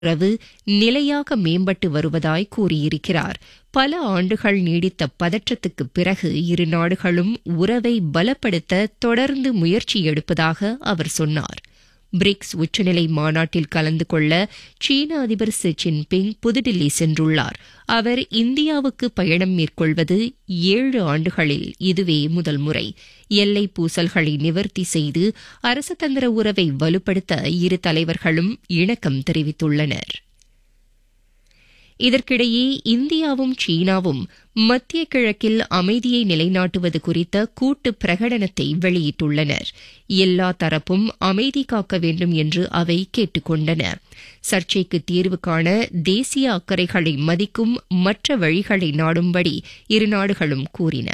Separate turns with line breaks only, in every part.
உறவு நிலையாக மேம்பட்டு வருவதாய் கூறியிருக்கிறார் பல ஆண்டுகள் நீடித்த பதற்றத்துக்குப் பிறகு இரு நாடுகளும் உறவை பலப்படுத்த தொடர்ந்து முயற்சி எடுப்பதாக அவர் சொன்னார் பிரிக்ஸ் உச்சநிலை மாநாட்டில் கலந்து கொள்ள சீன அதிபர் ஷி ஜின்பிங் புதுடில்லி சென்றுள்ளார் அவர் இந்தியாவுக்கு பயணம் மேற்கொள்வது ஏழு ஆண்டுகளில் இதுவே முதல் முறை எல்லை பூசல்களை நிவர்த்தி செய்து அரசதந்திர உறவை வலுப்படுத்த இரு தலைவர்களும் இணக்கம் தெரிவித்துள்ளனர் இதற்கிடையே இந்தியாவும் சீனாவும் மத்திய கிழக்கில் அமைதியை நிலைநாட்டுவது குறித்த கூட்டு பிரகடனத்தை வெளியிட்டுள்ளனர் எல்லா தரப்பும் அமைதி காக்க வேண்டும் என்று அவை கேட்டுக் கொண்டன சர்ச்சைக்கு தீர்வு காண தேசிய அக்கறைகளை மதிக்கும் மற்ற வழிகளை நாடும்படி இரு நாடுகளும் கூறின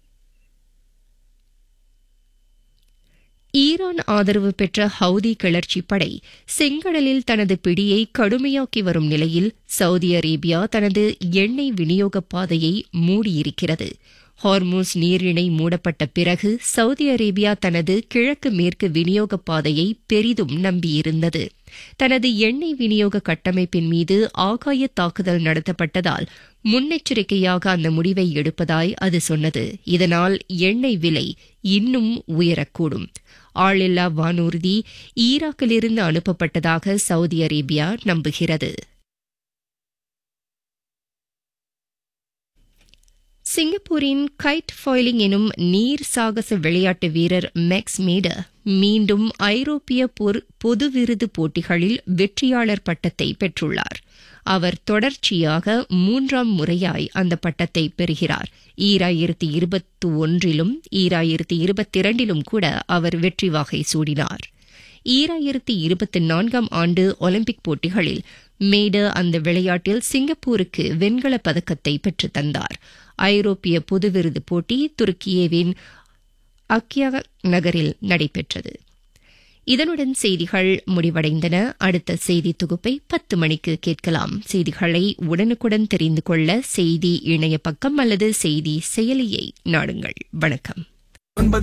ஈரான் ஆதரவு பெற்ற ஹவுதி கிளர்ச்சி படை செங்கடலில் தனது பிடியை கடுமையாக்கி வரும் நிலையில் சவுதி அரேபியா தனது எண்ணெய் விநியோக பாதையை மூடியிருக்கிறது ஹார்மூஸ் நீரிணை மூடப்பட்ட பிறகு சவுதி அரேபியா தனது கிழக்கு மேற்கு விநியோக பாதையை பெரிதும் நம்பியிருந்தது தனது எண்ணெய் விநியோக கட்டமைப்பின் மீது ஆகாய தாக்குதல் நடத்தப்பட்டதால் முன்னெச்சரிக்கையாக அந்த முடிவை எடுப்பதாய் அது சொன்னது இதனால் எண்ணெய் விலை இன்னும் உயரக்கூடும் ஆளில்லா வானூர்தி ஈராக்கிலிருந்து அனுப்பப்பட்டதாக சவுதி அரேபியா நம்புகிறது சிங்கப்பூரின் கைட் ஃபாயிலிங் எனும் நீர் சாகச விளையாட்டு வீரர் மேக்ஸ் மீடர் மீண்டும் ஐரோப்பிய பொது விருது போட்டிகளில் வெற்றியாளர் பட்டத்தை பெற்றுள்ளார் அவர் தொடர்ச்சியாக மூன்றாம் முறையாய் அந்த பட்டத்தை பெறுகிறார் ஈராயிரத்தி இருபத்தி ஒன்றிலும் ஈராயிரத்தி இருபத்தி இரண்டிலும் கூட அவர் வெற்றி வாகை சூடினார் ஈராயிரத்தி இருபத்தி நான்காம் ஆண்டு ஒலிம்பிக் போட்டிகளில் மேடர் அந்த விளையாட்டில் சிங்கப்பூருக்கு வெண்கலப் பதக்கத்தை பெற்றுத் தந்தார் ஐரோப்பிய பொது விருது போட்டி துருக்கியவின் அக்கியா நகரில் நடைபெற்றது இதனுடன் செய்திகள் முடிவடைந்தன அடுத்த செய்தி தொகுப்பை பத்து மணிக்கு கேட்கலாம் செய்திகளை உடனுக்குடன் தெரிந்து கொள்ள செய்தி இணைய பக்கம் அல்லது செய்தி செயலியை நாடுங்கள் வணக்கம்